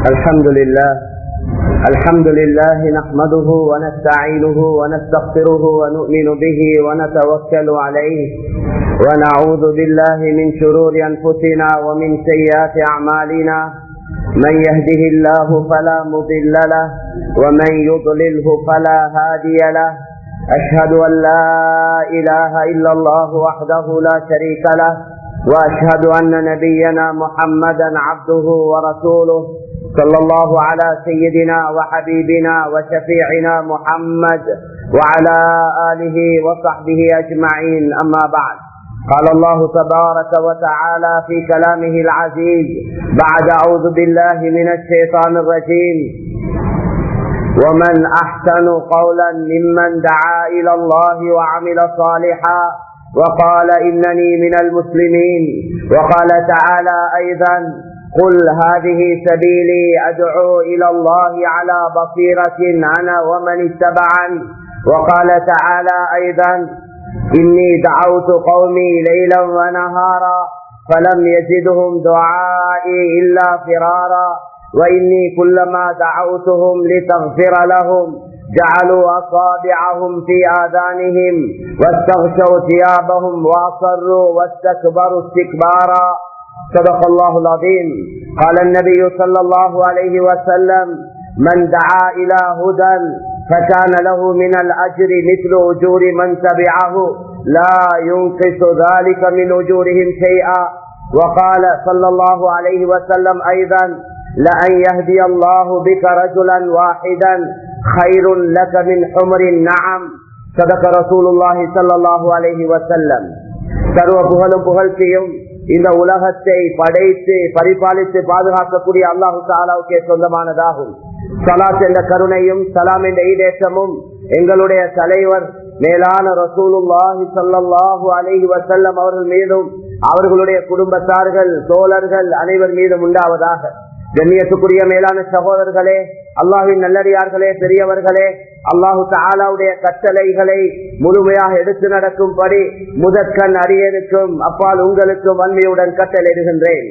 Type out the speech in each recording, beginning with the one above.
الحمد لله الحمد لله نحمده ونستعينه ونستغفره ونؤمن به ونتوكل عليه ونعوذ بالله من شرور أنفسنا ومن سيئات أعمالنا من يهده الله فلا مضل له ومن يضلله فلا هادي له أشهد أن لا إله إلا الله وحده لا شريك له وأشهد أن نبينا محمدا عبده ورسوله صلى الله على سيدنا وحبيبنا وشفيعنا محمد وعلى آله وصحبه أجمعين أما بعد قال الله تبارك وتعالى في كلامه العزيز بعد أعوذ بالله من الشيطان الرجيم ومن أحسن قولا ممن دعا إلى الله وعمل صالحا وقال إنني من المسلمين وقال تعالى أيضا قل هذه سبيلي أدعو إلى الله على بصيرة أنا ومن اتبعني وقال تعالى أيضا إني دعوت قومي ليلا ونهارا فلم يزدهم دعائي إلا فرارا وإني كلما دعوتهم لتغفر لهم جعلوا أصابعهم في آذانهم واستغشوا ثيابهم وأصروا واستكبروا استكبارا صدق الله العظيم قال النبي صلى الله عليه وسلم من دعا إلى هدى فكان له من الأجر مثل أجور من تبعه لا ينقص ذلك من أجورهم شيئا وقال صلى الله عليه وسلم أيضا لأن يهدي الله بك رجلا واحدا خير لك من حمر النعم صدق رسول الله صلى الله عليه وسلم சர்வ புகழும் புகழ்ச்சியும் இந்த உலகத்தை படைத்து பரிபாலித்து பாதுகாக்கக்கூடிய அல்லாஹு தாலாவுக்கே சொந்தமானதாகும் சலாத் என்ற கருணையும் சலாம் என்ற ஈடேற்றமும் எங்களுடைய தலைவர் மேலான ரசூலுல்லாஹி சல்லாஹூ அலஹி வசல்லம் அவர்கள் மீதும் அவர்களுடைய குடும்பத்தார்கள் தோழர்கள் அனைவர் மீதும் உண்டாவதாக கண்ணியத்துக்குரிய மேலான சகோதரர்களே அல்லாஹின் நல்லடியார்களே பெரியவர்களே அல்லாஹு தாலாவுடைய கட்டளைகளை முழுமையாக எடுத்து நடக்கும்படி முதற்கண் அரியனுக்கும் அப்பால் உங்களுக்கும் வன்மையுடன் கட்டளையிடுகின்றேன்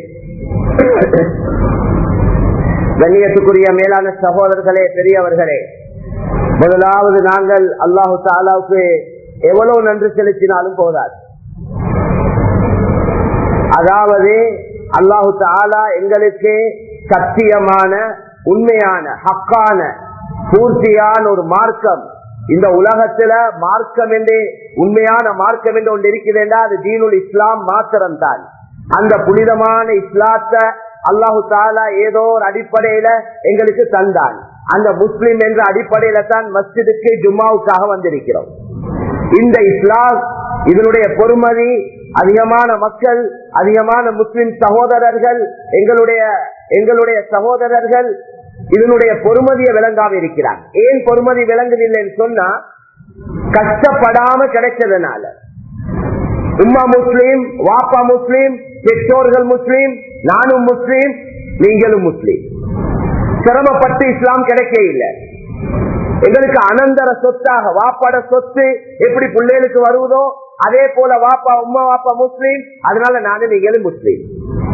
கண்ணியத்துக்குரிய மேலான சகோதரர்களே பெரியவர்களே முதலாவது நாங்கள் அல்லாஹு தாலாவுக்கு எவ்வளவு நன்றி செலுத்தினாலும் போதாது அதாவது அல்லாஹு தாலா எங்களுக்கு சத்தியமான உண்மையான ஹக்கான பூர்த்தியான ஒரு மார்க்கம் இந்த உலகத்துல மார்க்கம் என்று உண்மையான மார்க்கம் என்று ஒன்று இருக்கிறதா அது தீனுல் இஸ்லாம் மாத்திரம் தான் அந்த புனிதமான இஸ்லாத்தை அல்லாஹு தாலா ஏதோ ஒரு அடிப்படையில எங்களுக்கு தந்தான் அந்த முஸ்லிம் என்ற அடிப்படையில தான் மஸ்ஜிதுக்கு ஜும்மாவுக்காக வந்திருக்கிறோம் இந்த இஸ்லாம் இதனுடைய பொறுமதி அதிகமான மக்கள் அதிகமான முஸ்லிம் சகோதரர்கள் எங்களுடைய எங்களுடைய சகோதரர்கள் இதனுடைய பொறுமதியை விளங்காம இருக்கிறார் ஏன் பொறுமதி விளங்குதில்லைன்னு சொன்னா கஷ்டப்படாம கிடைச்சதுனால உம்மா முஸ்லீம் வாப்பா முஸ்லீம் பெற்றோர்கள் முஸ்லீம் நானும் முஸ்லீம் நீங்களும் முஸ்லீம் சிரமப்பட்டு இஸ்லாம் கிடைக்க இல்லை எங்களுக்கு அனந்தர சொத்தாக வாப்பாட சொத்து எப்படி பிள்ளைகளுக்கு வருவதோ அதே போல வாப்பா உமா வாப்பா முஸ்லீம் அதனால நானும் நீங்களும் முஸ்லீம்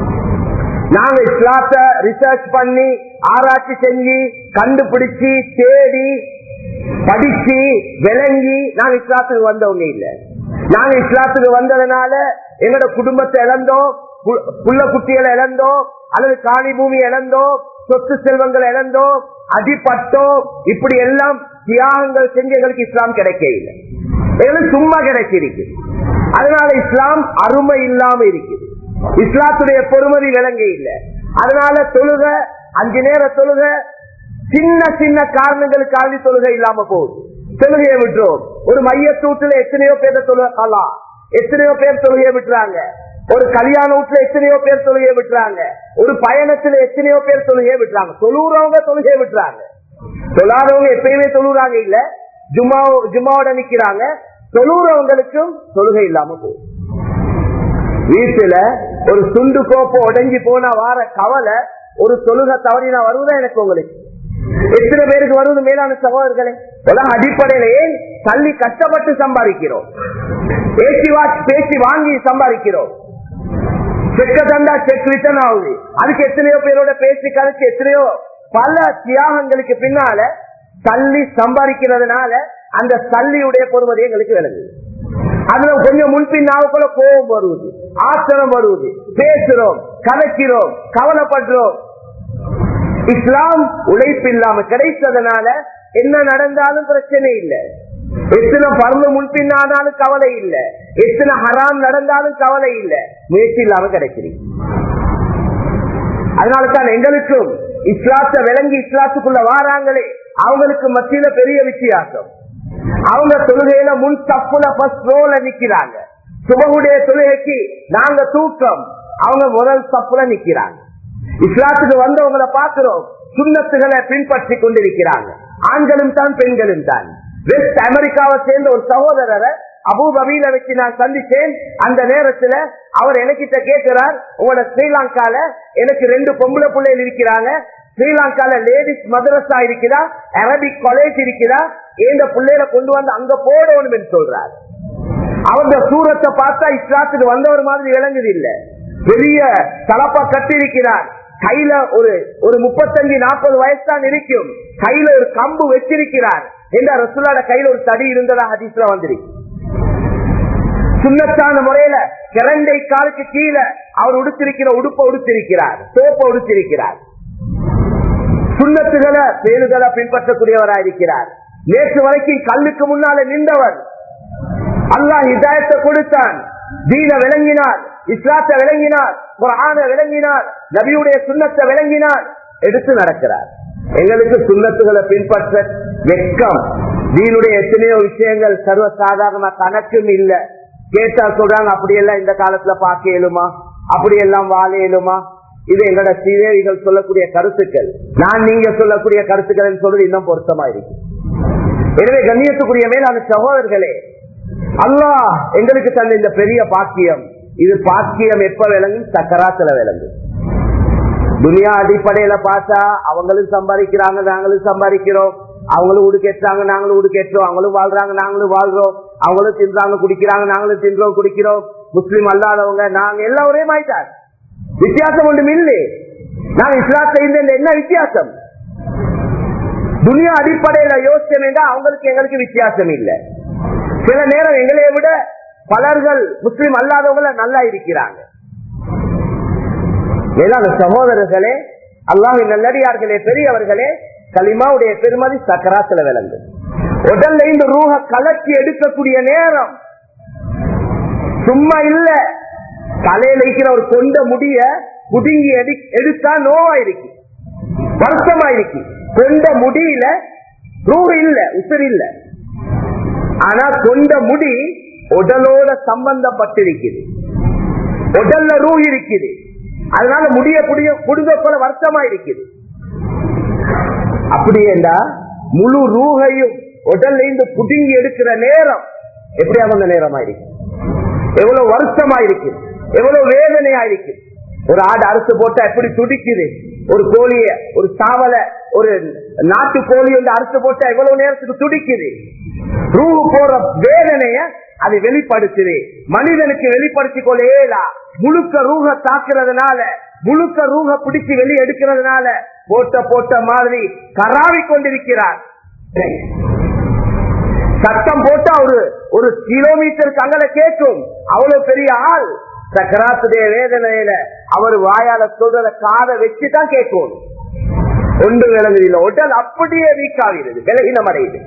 நாங்க இஸ்லாத்த ரிசர்ச் பண்ணி ஆராய்ச்சி செஞ்சு கண்டுபிடிச்சு தேடி படிச்சு விளங்கி நாங்க இஸ்லாத்துக்கு வந்தவங்க இல்ல நாங்க இஸ்லாத்துக்கு வந்ததுனால எங்களோட குடும்பத்தை இழந்தோம் புள்ள குட்டிகளை இழந்தோம் அல்லது காணி பூமி இழந்தோம் சொத்து செல்வங்கள் இழந்தோம் அடிப்பட்டோம் இப்படி எல்லாம் தியாகங்கள் செஞ்சு எங்களுக்கு இஸ்லாம் கிடைக்க இல்லை எங்களுக்கு சும்மா கிடைச்சிருக்கு அதனால இஸ்லாம் அருமை இல்லாம இருக்குது இஸ்லாத்துடைய பொறுமதி விளங்க இல்லை அதனால தொழுக அஞ்சு நேர தொழுக சின்ன சின்ன காரணங்களுக்காக தொழுகை இல்லாம போகுது தொழுகையை விட்டுரும் ஒரு மையத்தூட்டுல எத்தனையோ பேர் தொழுக காலாம் எத்தனையோ பேர் தொழுகையை விட்டுறாங்க ஒரு கல்யாண வீட்டுல எத்தனையோ பேர் தொழுகையை விட்டுறாங்க ஒரு பயணத்துல எத்தனையோ பேர் தொழுகையை விட்டுறாங்க தொழுறவங்க தொழுகையை விட்டுறாங்க தொழாதவங்க எப்பயுமே தொழுறாங்க இல்ல ஜும்மா ஜும்மாவோட நிக்கிறாங்க தொழுறவங்களுக்கும் தொழுகை இல்லாம போகும் வீட்டுல ஒரு துண்டு கோப்பை உடஞ்சி போனா வார கவலை ஒரு தொழுகை தவறினா வருவதா எனக்கு உங்களுக்கு எத்தனை பேருக்கு வருவது மேலான சகோதரர்களே உலக அடிப்படையில ஏன் தள்ளி கஷ்டப்பட்டு சம்பாதிக்கிறோம் பேசி பேசி வாங்கி சம்பாதிக்கிறோம் செக்க தந்தா செக் ரிட்டர்ன் ஆகுது அதுக்கு எத்தனையோ பேரோட பேசி கழிச்சு எத்தனையோ பல தியாகங்களுக்கு பின்னால தள்ளி சம்பாதிக்கிறதுனால அந்த தள்ளியுடைய பொறுமதி எங்களுக்கு விளங்குது அதுல கொஞ்சம் முன்பின்னாவுக்குள்ள கோபம் வருவது ஆத்திரம் வருவது பேசுறோம் கதைக்கிறோம் கவலைப்படுறோம் இஸ்லாம் உழைப்பு இல்லாம கிடைத்ததுனால என்ன நடந்தாலும் பிரச்சனை இல்லை எத்தனை பருந்து முன்பின்னானாலும் கவலை இல்லை எத்தனை ஹராம் நடந்தாலும் கவலை இல்லை முயற்சி இல்லாம கிடைக்கிறீங்க அதனாலதான் எங்களுக்கும் இஸ்லாத்தை விளங்கி இஸ்லாத்துக்குள்ள வாராங்களே அவங்களுக்கு மத்தியில பெரிய வித்தியாசம் அவங்க தொழுகையில முன் தப்புல பஸ் ரோல நிக்கிறாங்க சுபகுடைய தொழுகைக்கு நாங்க தூக்கம் அவங்க முதல் தப்புல நிக்கிறாங்க இஸ்லாத்துக்கு வந்தவங்களை பார்க்கிறோம் சுண்ணத்துகளை பின்பற்றி கொண்டிருக்கிறாங்க ஆண்களும் தான் பெண்களும் தான் வெஸ்ட் அமெரிக்காவை சேர்ந்த ஒரு சகோதரரை அபூபவியில வச்சு நான் சந்திச்சேன் அந்த நேரத்துல அவர் எனக்கிட்ட கேட்கிறார் உங்களோட ஸ்ரீலங்கால எனக்கு ரெண்டு பொம்பளை பிள்ளைகள் இருக்கிறாங்க ஸ்ரீலங்கால லேடிஸ் மதரசா இருக்கிறா அரபிக் காலேஜ் இருக்கிறா இந்த பிள்ளைகளை கொண்டு வந்து அங்க போடணும் என்று சொல்றார் அவங்க சூரத்தை பார்த்தா இஸ்லாத்துக்கு வந்தவர் மாதிரி விளங்குது இல்ல பெரிய தலப்பா கட்டிருக்கிறார் கையில ஒரு ஒரு முப்பத்தஞ்சு நாற்பது வயசு தான் இருக்கும் கையில ஒரு கம்பு வச்சிருக்கிறார் என்ற ரசுல்லாட கையில ஒரு தடி இருந்ததா ஹதீஸ்ல வந்திருக்கு சுண்ணத்தான முறையில கிரண்டை காலுக்கு கீழே அவர் உடுத்திருக்கிற உடுப்ப உடுத்திருக்கிறார் சோப்ப உடுத்திருக்கிறார் சுண்ணத்துகளை பேருகளை பின்பற்றக்கூடியவராக இருக்கிறார் நேற்று வரைக்கும் கல்லுக்கு முன்னால நின்றவர் அல்லாஹ் இதாயத்தை கொடுத்தான் தீன விளங்கினார் இஸ்லாத்தை விளங்கினார் குரான விளங்கினார் நபியுடைய சுண்ணத்தை விளங்கினார் எடுத்து நடக்கிறார் எங்களுக்கு சுண்ணத்துகளை பின்பற்ற வெக்கம் தீனுடைய எத்தனையோ விஷயங்கள் சர்வசாதாரண கணக்கும் இல்ல கேட்டா சொல்றாங்க அப்படியெல்லாம் இந்த காலத்துல பார்க்க இயலுமா அப்படியெல்லாம் வாழ இயலுமா இது எங்களோட சீதேவிகள் சொல்லக்கூடிய கருத்துக்கள் நான் நீங்க சொல்லக்கூடிய கருத்துக்கள் சொல்றது இன்னும் பொருத்தமா இருக்கு எனவே கண்ணியத்துக்குரிய மேலான சகோதரர்களே அல்லாஹ் எங்களுக்கு தந்த இந்த பெரிய பாக்கியம் இது பாக்கியம் எப்ப விளங்கும் சக்கராத்துல விளங்கும் துனியா அடிப்படையில பார்த்தா அவங்களும் சம்பாதிக்கிறாங்க நாங்களும் சம்பாதிக்கிறோம் அவங்களும் உடுக்கேற்றாங்க நாங்களும் உடுக்கேற்றோம் அவங்களும் வாழ்றாங்க நாங்களும் வாழ்றோம் அவங்களும் தின்றாங்க குடிக்கிறாங்க நாங்களும் தின்றோம் குடிக்கிறோம் முஸ்லீம் அல்லாதவங்க நாங்க எல்லாம் ஒரே மாயிட்டார் வித்தியாசம் ஒன்றும் இல்லை நாங்க இஸ்லாத்தை இந்த என்ன வித்தியாசம் துனியா அடிப்படையில யோசிச்சா அவங்களுக்கு எங்களுக்கு வித்தியாசம் இல்லை சில நேரம் எங்களைய விட பலர்கள் முஸ்லீம் அல்லாதவங்கள நல்லா இருக்கிறாங்க மேலான சகோதரர்களே அல்லாஹின் நல்லடியார்களே பெரியவர்களே களிமாவுடைய பெருமதி சக்கராத்துல விளங்கு உடல்ல இந்த ரூஹ கலக்கி எடுக்கக்கூடிய நேரம் சும்மா இல்ல தலையில இருக்கிற ஒரு கொண்ட முடிய புடுங்கி எடுத்தா நோவா இருக்கு வருத்தமா இருக்கு கொண்ட முடியில ரூஹ இல்ல உசுர் இல்ல ஆனா கொண்ட முடி உடலோட சம்பந்தப்பட்டிருக்குது உடல்ல ரூ இருக்குது அதனால முடிய புடிய புடுங்க போல வருத்தமா இருக்குது அப்படியேண்டா முழு ரூகையும் உடல்ல இருந்து புடுங்கி எடுக்கிற நேரம் எப்படி அந்த நேரமா இருக்கு எவ்வளவு வருத்தமா இருக்கு எவ்வளவு வேதனையா இருக்கு ஒரு ஆடு அறுத்து போட்டா எப்படி துடிக்குது ஒரு கோழிய ஒரு சாவல ஒரு நாட்டு கோழி வந்து அறுத்து போட்டா எவ்வளவு நேரத்துக்கு துடிக்குது ரூ போற வேதனைய அது வெளிப்படுத்துது மனிதனுக்கு வெளிப்படுத்திக் கொள்ளேலா முழுக்க ரூக தாக்குறதுனால முழுக்க ரூக பிடிச்சு வெளியே எடுக்கிறதுனால போட்ட போட்ட மாதிரி கராவி கொண்டிருக்கிறார் சத்தம் போட்டா ஒரு ஒரு கிலோமீட்டருக்கு அங்கல கேட்கும் அவ்வளவு பெரிய ஆள் சக்கராத்துடைய வேதனையில அவர் வாயால சொல்றத காதை வச்சுதான் கேட்கும் ஒன்று விளங்குதில்லை உடல் அப்படியே வீக்காகிறது விலகினம் அடையுது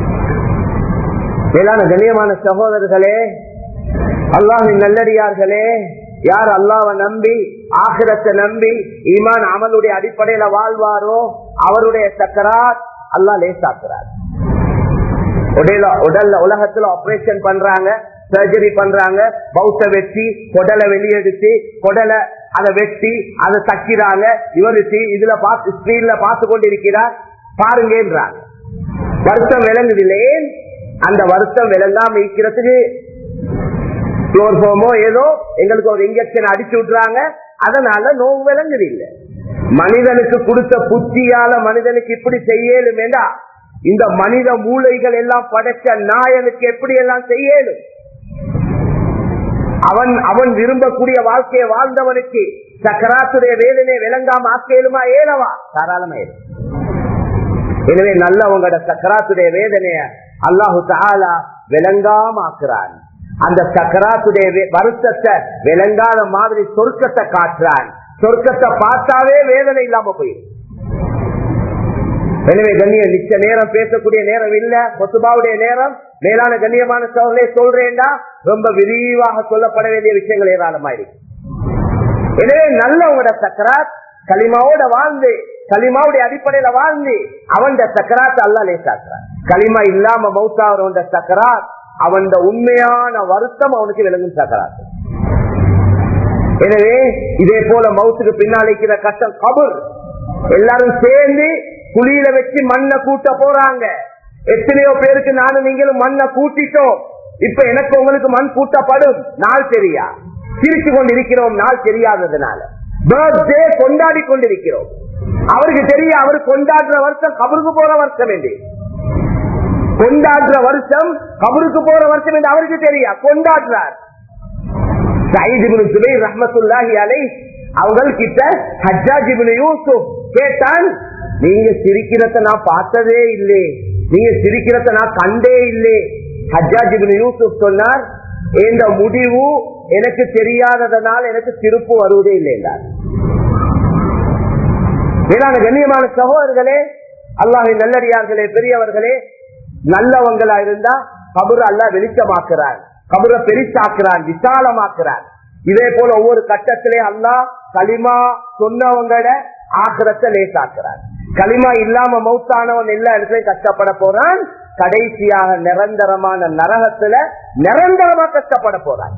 மேலான கண்ணியமான சகோதரர்களே அல்லாஹின் நல்லடியார்களே யார் அல்லாவை நம்பி ஆகிரத்தை நம்பி ஈமான் அமலுடைய அடிப்படையில வாழ்வாரோ அவருடைய சக்கராத் அல்லா லேசாக்குறார் உடல உடல்ல உலகத்துல ஆபரேஷன் பண்றாங்க சர்ஜரி பண்றாங்க பௌத்த வெட்டி கொடலை வெளியெடுத்து கொடலை அதை வெட்டி அதை தக்கிறாங்க இவருக்கு இதுல பார்த்து ஸ்கிரீன்ல பார்த்து கொண்டிருக்கிறார் பாருங்கன்றாங்க வருத்தம் விளங்குதில்லே அந்த வருத்தம் விளங்காம இருக்கிறதுக்கு குளோர்போமோ ஏதோ எங்களுக்கு ஒரு இன்ஜெக்ஷன் அடிச்சு விட்டுறாங்க அதனால நோவு விளங்குது இல்ல மனிதனுக்கு கொடுத்த புத்தியால மனிதனுக்கு இப்படி செய்யலும் வேண்டா இந்த மனித மூளைகள் எல்லாம் படைச்ச நாயனுக்கு எப்படி எல்லாம் செய்யலும் அவன் அவன் விரும்பக்கூடிய வாழ்க்கையை வாழ்ந்தவனுக்கு சக்கராத்துடைய வேதனை விளங்காம ஆக்கேலுமா ஏலவா தாராளமா ஏலும் எனவே நல்லவங்களோட சக்கராத்துடைய வேதனைய அல்லாஹு தாலா விளங்காம ஆக்குறான் அந்த சக்கராத்துடைய வருத்தத்தை விளங்காத மாதிரி சொர்க்கத்தை காட்டுறான் சொர்க்கத்தை பார்த்தாவே வேதனை இல்லாம போயிடும் எனவே கண்ணிய நிச்ச நேரம் பேசக்கூடிய நேரம் இல்ல கொத்துபாவுடைய நேரம் மேலான கண்ணியமான சோழர்களே சொல்றேன்டா ரொம்ப விரிவாக சொல்லப்பட வேண்டிய விஷயங்கள் ஏராளமாயிருக்கு எனவே நல்லவங்களோட சக்கராத் களிமாவோட வாழ்ந்து களிமாவுடைய அடிப்படையில வாழ்ந்து அவன் சக்கராத் அல்ல லேசாக்குறான் களிமா இல்லாம மௌத்தாவரோட சக்கராத் அவன் உண்மையான வருத்தம் அவனுக்கு விளங்கும் சக்கராத் எனவே இதே போல மவுத்துக்கு பின்னாலிக்கிற கஷ்டம் கபுர் எல்லாரும் சேர்ந்து குழியில வச்சு மண்ணை கூட்ட போறாங்க எத்தனையோ பேருக்கு நானும் நீங்களும் மண்ணை கூட்டிட்டோம் இப்ப எனக்கு உங்களுக்கு மண் கூட்டப்படும் நாள் தெரியா சிரிச்சு கொண்டிருக்கிறோம் நாள் தெரியாததுனால பர்த்டே கொண்டாடி கொண்டிருக்கிறோம் அவருக்கு தெரிய அவர் கொண்டாடுற வருஷம் கபருக்கு போற வருஷம் என்று கொண்டாடுற வருஷம் கபருக்கு போற வருஷம் என்று அவருக்கு தெரியா கொண்டாடுறார் ரஹமத்துல்லாஹி அலை அவங்க கிட்ட ஹஜ்ஜாஜிபின் யூசுப் கேட்டான் நீங்க சிரிக்கிறத நான் பார்த்ததே இல்லை நீங்க சிரிக்கிறத நான் கண்டே இல்லை ஹஜ்ஜாஜிபின் யூசுப் சொன்னார் இந்த முடிவு எனக்கு தெரியாததனால் எனக்கு திருப்பு வருவதே இல்லை என்றார் மேலான கண்ணியமான சகோதரர்களே அல்லாஹின் நல்லடியார்களே பெரியவர்களே நல்லவங்களா இருந்தா கபுர அல்லா வெளிச்சமாக்குறார் கபுர பெரிசாக்குறான் விசாலமாக்குறான் இதே போல ஒவ்வொரு கட்டத்திலே அல்லா களிமா சொன்னவங்கள ஆக்கிரத்தை லேசாக்குறான் களிமா இல்லாம மௌத்தானவன் எல்லா இடத்துலயும் கஷ்டப்பட போறான் கடைசியாக நிரந்தரமான நரகத்துல நிரந்தரமா கஷ்டப்பட போறான்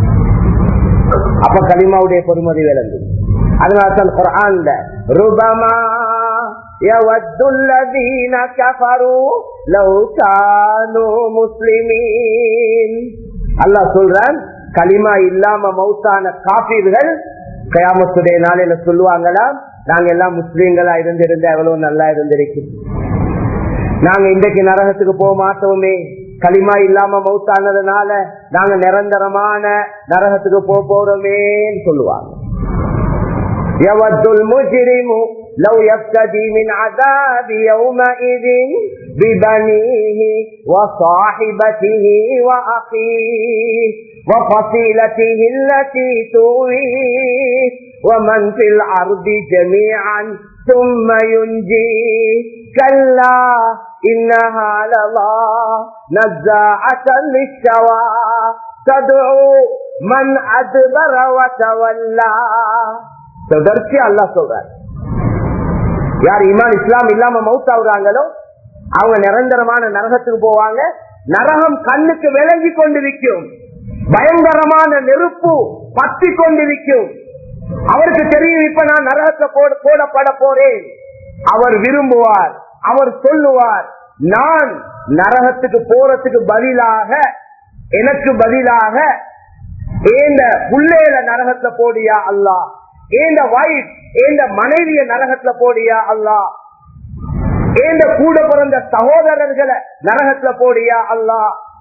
அப்ப களிமாவுடைய பொறுமதி விளங்கு அதனால்தான் குரான்ல ருபமா يود الذين كفروا لو كانوا مسلمين அல்லாஹ் சொல்றான் களிமா இல்லாம மௌத்தான காப்பீர்கள் கயாமத்துடைய நாளையில சொல்லுவாங்களா நாங்க எல்லாம் முஸ்லீம்களா இருந்திருந்தா எவ்வளவு நல்லா இருந்திருக்கும் நாங்க இன்றைக்கு நரகத்துக்கு போக மாட்டோமே களிமா இல்லாம மௌத்தானதுனால நாங்க நிரந்தரமான நரகத்துக்கு போக போறோமேன்னு சொல்லுவாங்க يود المجرم لو يفتدي من عذاب يومئذ ببنيه وصاحبته وأخيه وفصيلته التي تؤويه ومن في الأرض جميعا ثم ينجيه كلا إنها لظى نزاعة للشوى تدعو من أدبر وتولى தொடர்ச்சி அல்லா சொல்றார் யார் இமான் இஸ்லாம் இல்லாம மவுத் ஆகுறாங்களோ அவங்க நிரந்தரமான நரகத்துக்கு போவாங்க நரகம் கண்ணுக்கு விளங்கி கொண்டிருக்கும் பயங்கரமான நெருப்பு பத்தி கொண்டிருக்கும் அவருக்கு தெரியும் இப்ப நான் நரகத்தை போடப்பட போறேன் அவர் விரும்புவார் அவர் சொல்லுவார் நான் நரகத்துக்கு போறதுக்கு பதிலாக எனக்கு பதிலாக ஏந்த புள்ளேல நரகத்தை போடியா அல்லா ஏந்த வைஃப் ஏந்த மனைவிய நரகத்துல போடியா அல்லா ஏந்த கூட பிறந்த சகோதரர்களை நரகத்துல போடியா அல்லா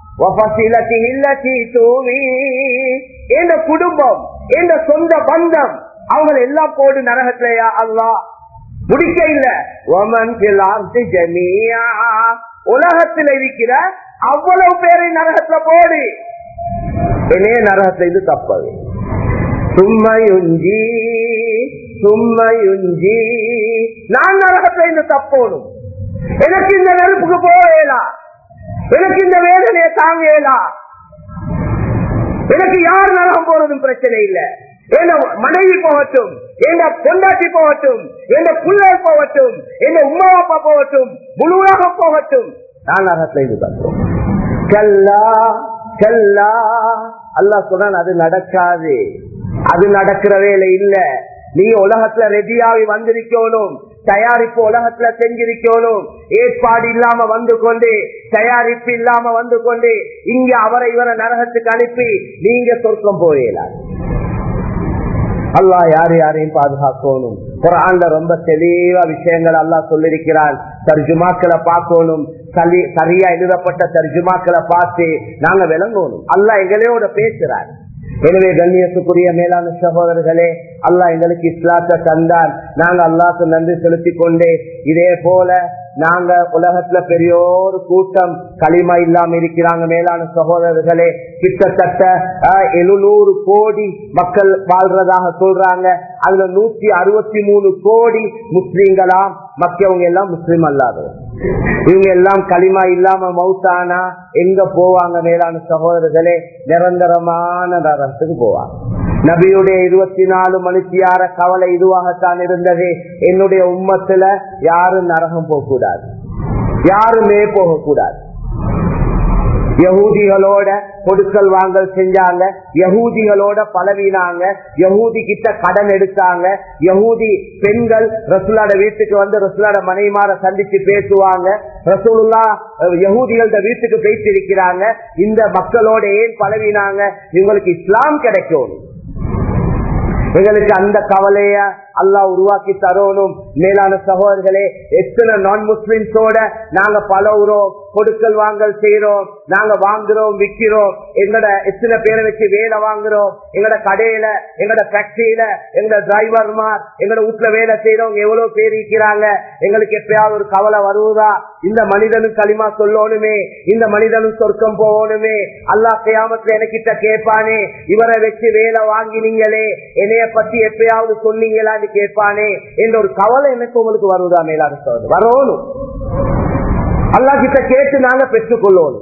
எந்த குடும்பம் எந்த சொந்த பந்தம் அவங்க எல்லாம் போடு நரகத்திலயா அல்லா முடிக்க இல்ல உலகத்தில் இருக்கிற அவ்வளவு பேரை நரகத்துல போடு என்னே நரகத்துல இது தப்பது சும்மையுஞ்சி சும்மையுஞ்சி நான் நரகத்தை இந்த தப்போடும் எனக்கு இந்த நெருப்புக்கு போகலா எனக்கு இந்த வேதனையை தாங்கலா எனக்கு யார் நரகம் போறதும் பிரச்சனை இல்ல என்ன மனைவி போகட்டும் என்ன பொண்டாட்டி போகட்டும் என்ன பிள்ளைகள் போகட்டும் என்ன உமா அப்பா போகட்டும் முழுவதாக போகட்டும் நான் நரகத்தை இது தப்போம் கல்லா கல்லா அல்லா சொன்னால் அது நடக்காது அது நடக்கிற வேலை இல்ல நீ உலகத்துல ரெடியாகி வந்திருக்கணும் தயாரிப்பு உலகத்துல செஞ்சிருக்கணும் ஏற்பாடு இல்லாம வந்து கொண்டு தயாரிப்பு இல்லாம வந்து கொண்டு இங்க அவரை இவரை நரகத்துக்கு அனுப்பி நீங்க சொர்க்கம் போயலாம் அல்லா யாரு யாரையும் பாதுகாக்கணும் குரான்ல ரொம்ப தெளிவா விஷயங்கள் அல்லா சொல்லிருக்கிறான் தர்ஜுமாக்களை பார்க்கணும் சரியா எழுதப்பட்ட தர்ஜுமாக்களை பார்த்து நாங்க விளங்கணும் அல்லா எங்களையோட பேசுறார் எனவே கண்ணியத்துக்குரிய மேலான சகோதரர்களே அல்லாஹ் எங்களுக்கு இஸ்லாத்தை தந்தான் நாங்க அல்லாஹ்க்கு நன்றி செலுத்திக் கொண்டே இதே போல நாங்க உலகத்துல பெரிய ஒரு கூட்டம் களிமா இல்லாம இருக்கிறாங்க மேலான சகோதரர்களே கிட்டத்தட்ட எழுநூறு கோடி மக்கள் வாழ்றதாக சொல்றாங்க அதுல நூத்தி அறுபத்தி மூணு கோடி முஸ்லீம்களாம் மக்கவங்க எல்லாம் முஸ்லீம் அல்லாதவர் இவங்க எல்லாம் களிமா இல்லாம மவுத்தானா எங்க போவாங்க மேலான சகோதரர்களே நிரந்தரமான நரகத்துக்கு போவாங்க நபியுடைய இருபத்தி நாலு மணித்தியார கவலை இதுவாகத்தான் இருந்தது என்னுடைய உம்மத்துல யாரும் நரகம் போகக்கூடாது யாருமே போகக்கூடாது யகூதிகளோட கொடுக்கல் வாங்கல் செஞ்சாங்க யகூதிகளோட பழவினாங்க யகூதி கிட்ட கடன் எடுத்தாங்க யகூதி பெண்கள் ரசூலாட வீட்டுக்கு வந்து ரசூலாட மனைமார சந்திச்சு பேசுவாங்க ரசூலுல்லா யகூதிகள வீட்டுக்கு பேசி இருக்கிறாங்க இந்த மக்களோட ஏன் பழவினாங்க இவங்களுக்கு இஸ்லாம் கிடைக்கும் எங்களுக்கு அந்த கவலைய அல்லாஹ் உருவாக்கி தரணும் மேலான சகோதரர்களே எத்தனை நான் முஸ்லிம்ஸோட நாங்க பழகுறோம் கொடுக்கல் வாங்கல் செய்யறோம் நாங்க வாங்குறோம் விற்கிறோம் எங்கட எத்தனை பேரை வச்சு வேலை வாங்குறோம் எங்கட கடையில எங்கட ஃபேக்டரியில எங்கட டிரைவர்மார் எங்கட வீட்டுல வேலை செய்யறவங்க எவ்வளவு பேர் இருக்கிறாங்க எங்களுக்கு எப்பயாவது ஒரு கவலை வருவதா இந்த மனிதனும் களிமா சொல்லணுமே இந்த மனிதனும் சொர்க்கம் போகணுமே அல்லாஹ் கையாமத்துல எனக்கிட்ட கேட்பானே இவரை வச்சு வேலை வாங்கினீங்களே என்னைய பத்தி எப்பயாவது சொன்னீங்களான்னு கேட்பானே என்ற ஒரு கவலை எனக்கு உங்களுக்கு வருவதா மேலாக சொல்றது வரணும் அல்லா கிட்ட கேட்டு நாங்க பெற்றுக்கொள்ளணும்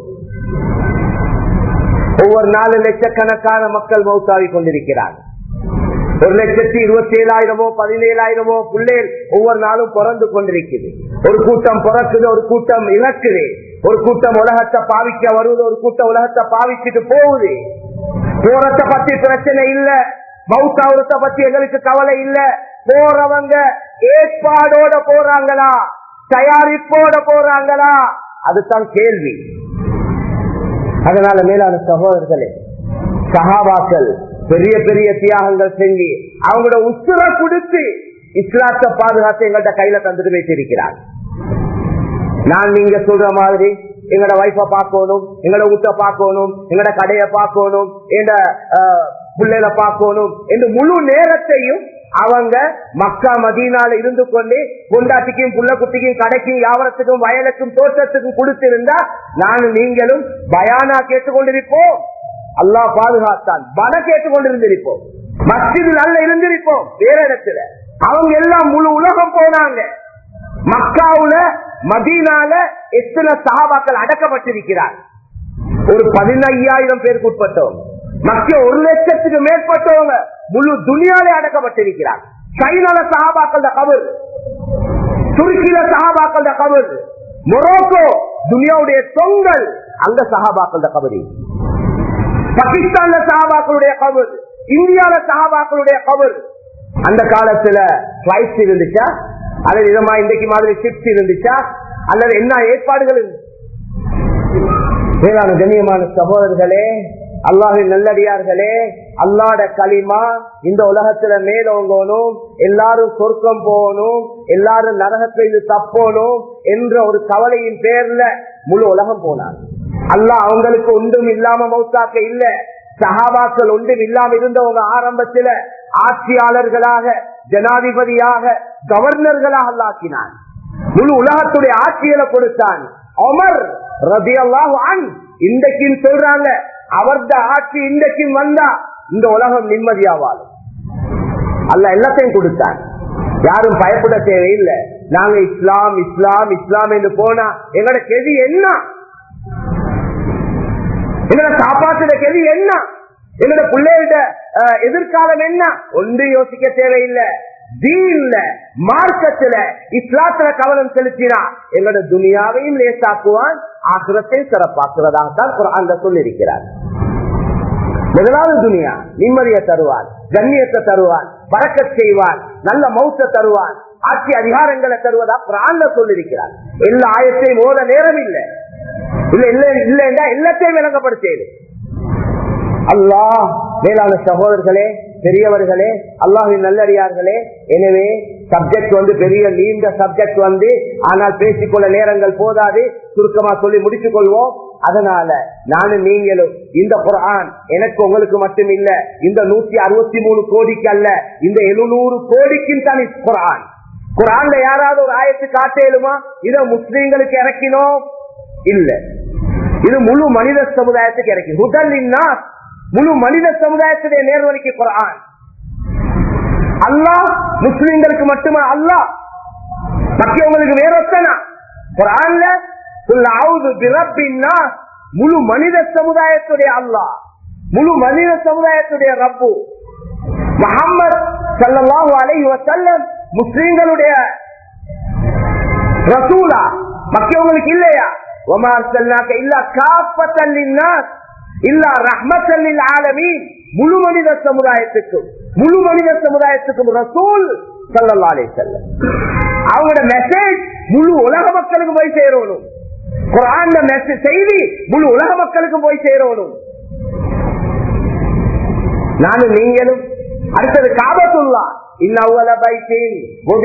ஒவ்வொரு நாலு லட்சக்கணக்கான மக்கள் மௌத்தாவி கொண்டிருக்கிறாங்க ஒரு லட்சத்தி இருபத்தி ஏழாயிரமோ பதினேழாயிரமோ பிள்ளைகள் ஒவ்வொரு நாளும் பிறந்து கொண்டிருக்குது ஒரு கூட்டம் பிறக்குது ஒரு கூட்டம் இழக்குது ஒரு கூட்டம் உலகத்தை பாவிக்க வருவது ஒரு கூட்டம் உலகத்தை பாவிச்சுட்டு போகுது போறத்தை பத்தி பிரச்சனை இல்ல மவுத்தாவரத்தை பத்தி எங்களுக்கு கவலை இல்ல போறவங்க ஏற்பாடோட போறாங்களா தயாரிப்போட போறாங்களா அதுதான் கேள்வி அதனால மேலான சகோதரர்களே சகாபாக்கள் பெரிய பெரிய தியாகங்கள் செஞ்சு அவங்களோட உசுர கொடுத்து இஸ்லாத்தை பாதுகாத்து எங்கள்கிட்ட கையில தந்துட்டு வைத்திருக்கிறார் நான் நீங்க சொல்ற மாதிரி எங்களோட வைஃப பார்க்கணும் எங்களோட வீட்டை பார்க்கணும் எங்களோட கடையை பார்க்கணும் எங்க பிள்ளைகளை பார்க்கணும் என்று முழு நேரத்தையும் அவங்க மக்கா மதீனால இருந்து கொண்டு பொண்டாட்டிக்கும் புள்ள குட்டிக்கும் கடைக்கும் யாவரத்துக்கும் வயலுக்கும் தோட்டத்துக்கும் கொடுத்திருந்தா நானும் நீங்களும் பயானா கேட்டுக்கொண்டிருப்போம் அல்லாஹ் பாதுகாத்தான் பல கேட்டுக்கொண்டிருந்திருப்போம் மஸ்ஜிது நல்ல இருந்திருப்போம் வேற இடத்துல அவங்க எல்லாம் முழு உலகம் போனாங்க மக்காவுல மதீனால எத்தனை சகாபாக்கள் அடக்கப்பட்டிருக்கிறார் ஒரு பதினையாயிரம் பேருக்கு உட்பட்டவங்க மத்திய ஒரு லட்சத்துக்கு மேற்பட்டவங்க முழு துணியாலே அடக்கப்பட்டிருக்கிறார் சைனால சகாபாக்கள் கபர் துருக்கியில சகாபாக்கள் கபர் மொரோக்கோ துனியாவுடைய தொங்கல் அங்க சகாபாக்கள் கபரி பாகிஸ்தான்ல சகாபாக்களுடைய கபர் இந்தியால சகாபாக்களுடைய கபர் அந்த காலத்துல பிளைட் இருந்துச்சா அல்லது விதமா இன்றைக்கு மாதிரி ஷிப்ட் இருந்துச்சா அல்லது என்ன ஏற்பாடுகள் மேலான கண்ணியமான சகோதரர்களே அல்லாஹின் நல்லடியார்களே அல்லாட களிமா இந்த உலகத்துல மேலோங்கணும் எல்லாரும் சொர்க்கம் போகணும் எல்லாரும் நரகத்தில் தப்போணும் என்ற ஒரு கவலையின் பேர்ல முழு உலகம் போனார் அல்லாஹ் அவங்களுக்கு ஒன்றும் இல்லாம மௌத்தாக்க இல்ல சகாபாக்கள் ஒன்றும் இல்லாம இருந்தவங்க ஆரம்பத்துல ஆட்சியாளர்களாக ஜனாதிபதியாக கவர்னர்களாக அல்லாக்கினான் முழு உலகத்துடைய ஆட்சிகளை கொடுத்தான் அமர் ரபி அல்லாஹ் இன்றைக்கும் சொல்றாங்க அவர்த ஆட்சி இன்றைக்கும் வந்தா இந்த உலகம் நிம்மதியா வாழும் அல்ல எல்லாத்தையும் கொடுத்தான் யாரும் பயப்பட தேவையில்லை நாங்க இஸ்லாம் இஸ்லாம் இஸ்லாம் என்று போனா எங்களோட கெதி என்ன எங்களோட காப்பாற்றுற கெதி என்ன எங்களோட பிள்ளைகிட்ட எதிர்காலம் என்ன ஒன்று யோசிக்க தேவையில்லை தீன்ல மார்க்கத்துல இஸ்லாத்துல கவனம் செலுத்தினா எங்களோட துனியாவையும் லேசாக்குவான் ஆசிரத்தை சிறப்பாக்குறதாகத்தான் குரான் சொல்லியிருக்கிறார் முதலாவது துனியா நிம்மதியை தருவான் கண்ணியத்தை தருவான் பறக்க செய்வான் நல்ல மௌத்த தருவான் ஆட்சி அதிகாரங்களை தருவதா பிராண்ட சொல்லிருக்கிறார் எல்லா ஆயத்தையும் ஓத நேரம் இல்லை இல்ல இல்ல இல்ல எல்லாத்தையும் விளங்கப்படுத்தேன் அல்லாஹ் மேலான சகோதரர்களே பெரியவர்களே அல்லாஹின் நல்லடியார்களே எனவே சப்ஜெக்ட் வந்து பெரிய நீண்ட சப்ஜெக்ட் வந்து ஆனால் பேசிக்கொள்ள நேரங்கள் போதாது சுருக்கமா சொல்லி முடித்துக் கொள்வோம் அதனால நானும் நீங்களும் இந்த குரான் எனக்கு உங்களுக்கு மட்டும் இல்ல இந்த நூத்தி அறுபத்தி மூணு கோடிக்கு அல்ல இந்த எழுநூறு கோடிக்கும் தான் குரான் குரான்ல யாராவது ஒரு ஆயத்து காட்டேலுமா இத முஸ்லீம்களுக்கு இறக்கினோம் இல்ல இது முழு மனித சமுதாயத்துக்கு இறக்கி முதலின்னா முழு மனித சமுதாயத்துடைய நேர்வழிக்கு குரான் அல்லாஹ் முஸ்லீம்களுக்கு மட்டுமா அல்லாஹ் மற்றவங்களுக்கு வேற ஒத்தனா குரான்ல முழு மனித சமுதாயத்துடைய அல்லாஹ் முழு மனித சமுதாயத்துடைய ரப்பு முகமது சல்லாஹூ அலைஹி வசல்லம் முஸ்லீம்களுடைய ரசூலா மற்றவங்களுக்கு இல்லையா ஒமார் செல்லாக்க இல்ல காப்பத்தல்லின்னா இல்ல ரஹ்மத்தல்லில் ஆலமி முழு மனித சமுதாயத்துக்கும் முழு மனித சமுதாயத்துக்கும் ரசூல் சல்லல்லா அலை செல்லம் அவங்களோட மெசேஜ் முழு உலக மக்களுக்கு போய் சேரணும் குரான் மெசேஜ் செய்தி முழு உலக மக்களுக்கு போய் சேரணும் நானும் நீங்களும் அடுத்தது காபத்துல்லா இன்னவல பைத்தின்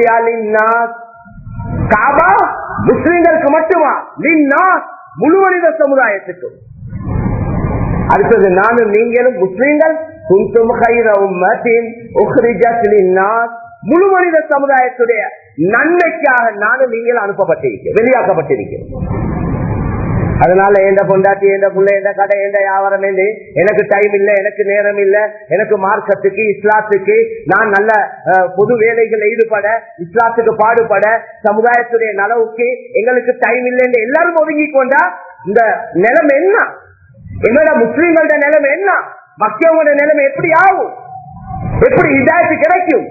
காபா முஸ்லிம்களுக்கு மட்டுமா லின்னா முழு மனித சமுதாயத்துக்கும் அடுத்தது நானும் நீங்களும் முஸ்லிம்கள் குந்தும் கைர உம்மத்தின் உஹ்ரிஜத் லின்னாஸ் முழு மனித சமுதாயத்துடைய நன்மைக்காக நானும் நீங்கள் அனுப்பப்பட்டிருக்க வெளியாக்கப்பட்டிருக்கிறேன் அதனால எந்த பொண்டாட்டி எந்த புள்ள எந்த கடை எந்த வியாபாரம் எனக்கு டைம் இல்ல எனக்கு நேரம் இல்ல எனக்கு மார்க்கத்துக்கு இஸ்லாத்துக்கு நான் நல்ல பொது வேலைகள் ஈடுபட இஸ்லாத்துக்கு பாடுபட சமுதாயத்துடைய நலவுக்கு எங்களுக்கு டைம் இல்லைன்னு எல்லாரும் ஒதுங்கி கொண்டா இந்த நிலைமை என்ன எங்களோட முஸ்லீம்களோட நிலைமை என்ன மக்களோட நிலைமை எப்படி ஆகும் எப்படி இதாச்சு கிடைக்கும்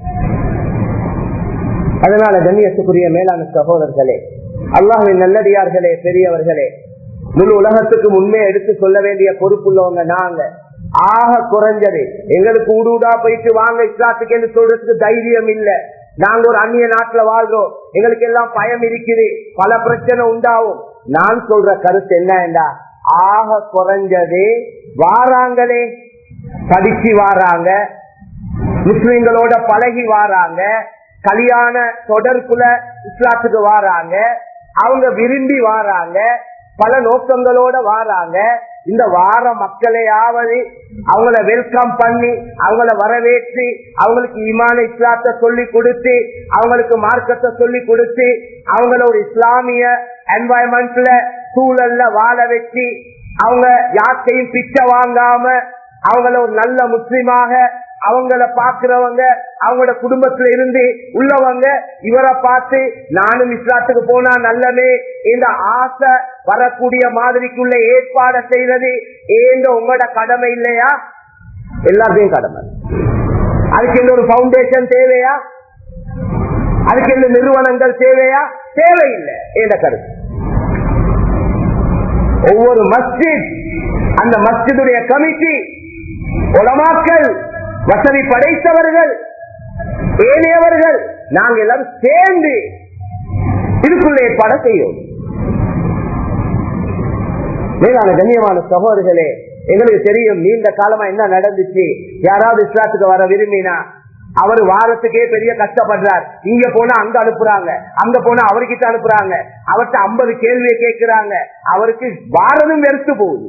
அதனால கண்ணியத்துக்குரிய மேலான சகோதரர்களே அல்லாஹின் நல்லடியார்களே பெரியவர்களே முழு உலகத்துக்கு உண்மையை எடுத்து சொல்ல வேண்டிய பொறுப்புள்ளவங்க நாங்க ஆக குறைஞ்சது எங்களுக்கு ஊடுடா போயிட்டு வாங்க இஸ்லாத்துக்கு என்று சொல்றதுக்கு தைரியம் இல்ல நாங்க ஒரு அந்நிய நாட்டுல வாழ்றோம் எங்களுக்கு எல்லாம் பயம் இருக்குது பல பிரச்சனை உண்டாகும் நான் சொல்ற கருத்து என்னண்டா ஆக குறைஞ்சது வாராங்களே படிச்சு வாராங்க முஸ்லிம்களோட பழகி வாராங்க கல்யாண தொடர்புல இஸ்லாத்துக்கு வாராங்க அவங்க விரும்பி வாராங்க பல நோக்கங்களோட வாராங்க இந்த வார மக்களையாவது அவங்கள வெல்கம் பண்ணி அவங்கள வரவேற்று அவங்களுக்கு இமான இஸ்லாத்தை சொல்லி கொடுத்து அவங்களுக்கு மார்க்கத்தை சொல்லி கொடுத்து அவங்கள ஒரு இஸ்லாமிய என்வாயன்மெண்ட்ல சூழல்ல வாழ வச்சு அவங்க யார்த்தையும் பிச்சை வாங்காம அவங்கள ஒரு நல்ல முஸ்லிமாக அவங்கள பாக்குறவங்க அவங்களோட குடும்பத்துல இருந்து உள்ளவங்க இவரை பார்த்து நானும் இஸ்லாத்துக்கு போனா நல்லமே இந்த ஆசை வரக்கூடிய மாதிரிக்குள்ள ஏற்பாடு செய்வது ஏந்த உங்களோட கடமை இல்லையா எல்லாத்தையும் கடமை அதுக்கு எந்த ஒரு பவுண்டேஷன் தேவையா அதுக்கு எந்த நிறுவனங்கள் தேவையா தேவையில்லை என்ற கருத்து ஒவ்வொரு மஸ்ஜித் அந்த மஸ்ஜிதுடைய கமிட்டி உலமாக்கள் வசதி படைத்தவர்கள் ஏனையவர்கள் நாங்கள் எல்லாரும் சேர்ந்து இதுக்குள்ள ஏற்பாடு செய்யும் மேலான கண்ணியமான சகோதரர்களே எங்களுக்கு தெரியும் நீண்ட காலமா என்ன நடந்துச்சு யாராவது இஸ்லாத்துக்கு வர விரும்பினா அவர் வாரத்துக்கே பெரிய கஷ்டப்படுறார் இங்க போனா அங்க அனுப்புறாங்க அங்க போனா அவர்கிட்ட அனுப்புறாங்க அவர்கிட்ட ஐம்பது கேள்வியை கேட்கிறாங்க அவருக்கு வாரதும் வெறுத்து போகுது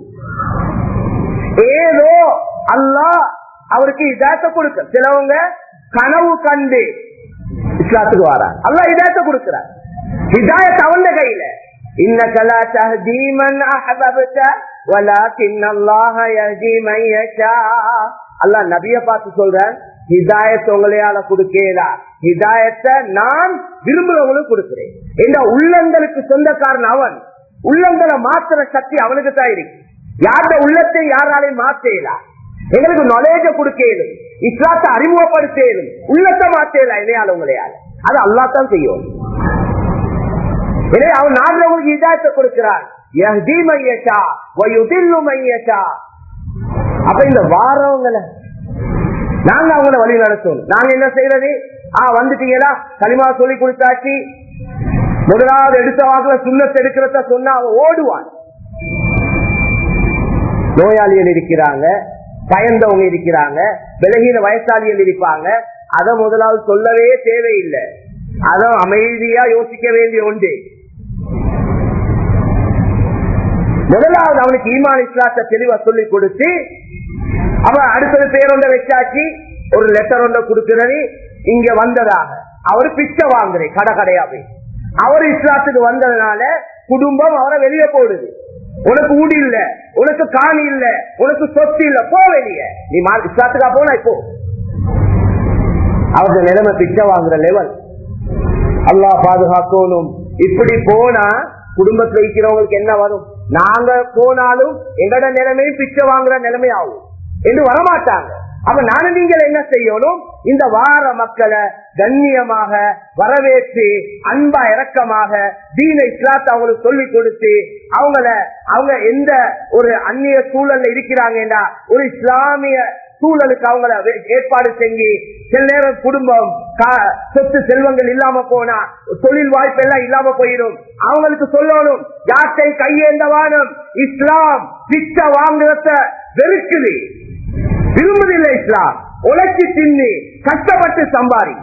ஏதோ அல்லா அவருக்கு இதாத்த கொடுக்க சிலவங்க கனவு கண்டு இஸ்லாத்துக்கு வராங்க அல்லா இதாத்த கொடுக்கிறார் இதாயத் அவன் கையில إنك لا تهدي من أحببت ولكن الله يهدي من يشاء அல்லாஹ் நபிய பார்த்து சொல்றேன் ஹிதாயத் உங்களையால கொடுக்கலா ஹிதாயத்தை நான் விரும்புறவங்களுக்கு கொடுக்கிறேன் என்ற உள்ளங்களுக்கு சொந்தக்காரன் அவன் உள்ளங்களை மாத்துற சக்தி அவனுக்கு தான் இருக்கு யார்ட உள்ளத்தை யாராலையும் மாத்தேலாம் எங்களுக்கு நாலேஜ கொடுக்கலும் இஸ்லாத்தை அறிமுகப்படுத்தலும் உள்ளத்தை மாத்தேலாம் இல்லையால உங்களையால அது அல்லா தான் செய்யும் எனவே அவன் நாடுறவங்களுக்கு இதாயத்தை கொடுக்கிறான் அப்ப இந்த வாரவங்களை நாங்க அவங்கள வழி நடத்தணும் நாங்க என்ன செய்யறது ஆ வந்துட்டீங்களா களிமா சொல்லி கொடுத்தாச்சு முதலாவது எடுத்த வாக்குல சுண்ணத்தை எடுக்கிறத சொன்னா அவன் ஓடுவான் நோயாளிகள் இருக்கிறாங்க பயந்தவங்க இருக்கிறாங்க விலகின வயசாளிகள் இருப்பாங்க அதை முதலாவது சொல்லவே தேவையில்லை அதை அமைதியா யோசிக்க வேண்டிய ஒன்று முதலாவது அவனுக்கு ஈமான் இஸ்லாத்தை தெளிவா சொல்லி கொடுத்து அவன் அடுத்தது பேரொண்ட வச்சாச்சு ஒரு லெட்டர் ஒன்றை கொடுக்கிறது இங்க வந்ததாக அவர் பிச்சை வாங்குறேன் கடை கடையா போய் அவர் இஸ்லாத்துக்கு வந்ததுனால குடும்பம் அவரை வெளியே போடுது உனக்கு ஊடி இல்ல உனக்கு காணி இல்ல உனக்கு சொத்து இல்ல போ வெளியே நீ மா- இஸ்லாத்துக்கா போனா இப்போ அவருக்கு நிலைமை பிச்சை வாங்குற லெவல் அல்லாஹ் பாதுகாக்கணும் இப்படி போனா குடும்பத்துல இருக்கிறவங்களுக்கு என்ன வரும் நாங்க போனாலும் எங்கட நிலைமையும் பிச்சை வாங்குற நிலைமை ஆகும் என்று வரமாட்டாங்க அப்ப நானும் நீங்கள் என்ன செய்யணும் இந்த வார மக்களை கண்ணியமாக வரவேற்று அன்பா இரக்கமாக தீன இஸ்லாத்தை அவங்களுக்கு சொல்லி கொடுத்து அவங்கள அவங்க எந்த ஒரு அந்நிய சூழல்ல இருக்கிறாங்கன்னா ஒரு இஸ்லாமிய சூழலுக்கு அவங்கள வே- ஏற்பாடு செஞ்சு சில நேரம் குடும்பம் கா- சொத்து செல்வங்கள் இல்லாம போனா தொழில் வாய்ப்பு எல்லாம் இல்லாம போயிடும் அவங்களுக்கு சொல்லணும் யார்த்தை கையேந்த வானம் இஸ்லாம் பிச்சை வாங்குறத வெறுக்குது விரும்புதில்லை இஸ்லாம் உழைச்சி தின்னு கஷ்டப்பட்டு சம்பாரி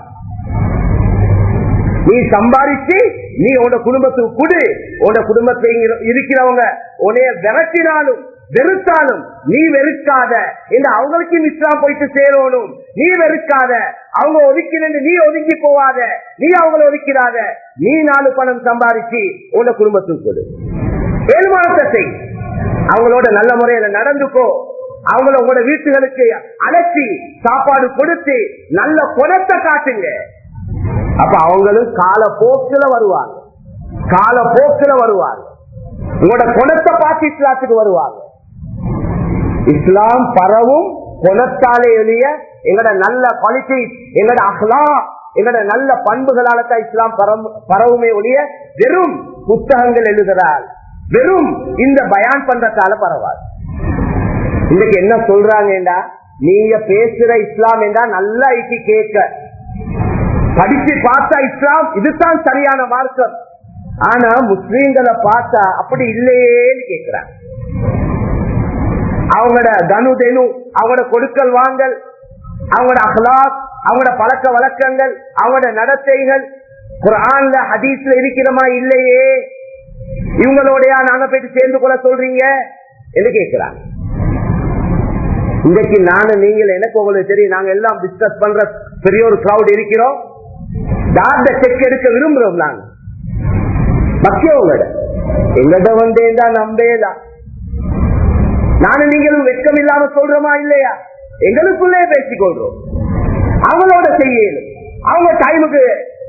நீ சம்பாதிச்சு நீ உன குடும்பத்துக்கு குடு உன குடும்பத்தை இருக்கிறவங்க உன்னைய விரட்டினாலும் வெறுத்தாலும் நீ வெறுக்காத இந்த அவங்களுக்கும் இஸ்லாம் போயிட்டு சேரணும் நீ வெறுக்காத அவங்க ஒதுக்கினு நீ ஒதுங்கி போவாத நீ அவங்கள ஒதுக்கிறாத நீ நாலு பணம் சம்பாதிச்சு உன குடும்பத்துக்கு கொடு ஏழ்மானத்தை அவங்களோட நல்ல முறையில நடந்துக்கோ அவங்கள உங்களோட வீட்டுகளுக்கு அழைச்சி சாப்பாடு கொடுத்து நல்ல குணத்தை காட்டுங்க அப்ப அவங்களும் கால போக்குல வருவாங்க கால போக்குல வருவாங்க உங்களோட குணத்தை பார்த்து இஸ்லாத்துக்கு வருவாங்க இஸ்லாம் பரவும் குணத்தாலே எளிய எங்களோட நல்ல குவாலிட்டி எங்களோட அஹ்லா எங்களோட நல்ல பண்புகளால தான் இஸ்லாம் பரவும்- பரவுமே ஒழிய வெறும் புத்தகங்கள் எழுதுறால் வெறும் இந்த பயான் பண்றதால பரவாது இன்னைக்கு என்ன சொல்றாங்கடா நீங்க பேசுற இஸ்லாம் என்றா நல்லா இட்டி கேட்க படிச்சு பார்த்தா இஸ்லாம் இதுதான் சரியான மார்க்கம் ஆனா முஸ்லீம்களை பார்த்தா அப்படி இல்லையேன்னு கேட்கிறாங்க அவங்களோட தனு தெனு அவங்களோட கொடுக்கல் வாங்கல் அவங்களோட அஹ்லாக் அவங்களோட பழக்க வழக்கங்கள் அவங்களோட நடத்தைகள் குரான்ல ஹதீஸ்ல இருக்கிறமா இல்லையே இவங்களோடயா நாங்க போயிட்டு சேர்ந்து கொள்ள சொல்றீங்க என்று கேட்கிறாங்க இன்னைக்கு நானும் நீங்கள் எனக்கு உங்களுக்கு தெரியும் நாங்க எல்லாம் டிஸ்கஸ் பண்ற பெரிய ஒரு கிரௌட் இருக்கிறோம் டாக்டர் செக் எடுக்க விரும்புறோம் நாங்க மக்கியவங்களோட எங்கிட்ட வந்தேன்டா நம்பேதான் நானும் நீங்களும் வெட்கம் இல்லாம சொல்றோமா இல்லையா எங்களுக்குள்ளே பேசிக் கொள்றோம் அவங்களோட செய்யணும் அவங்க டைமுக்கு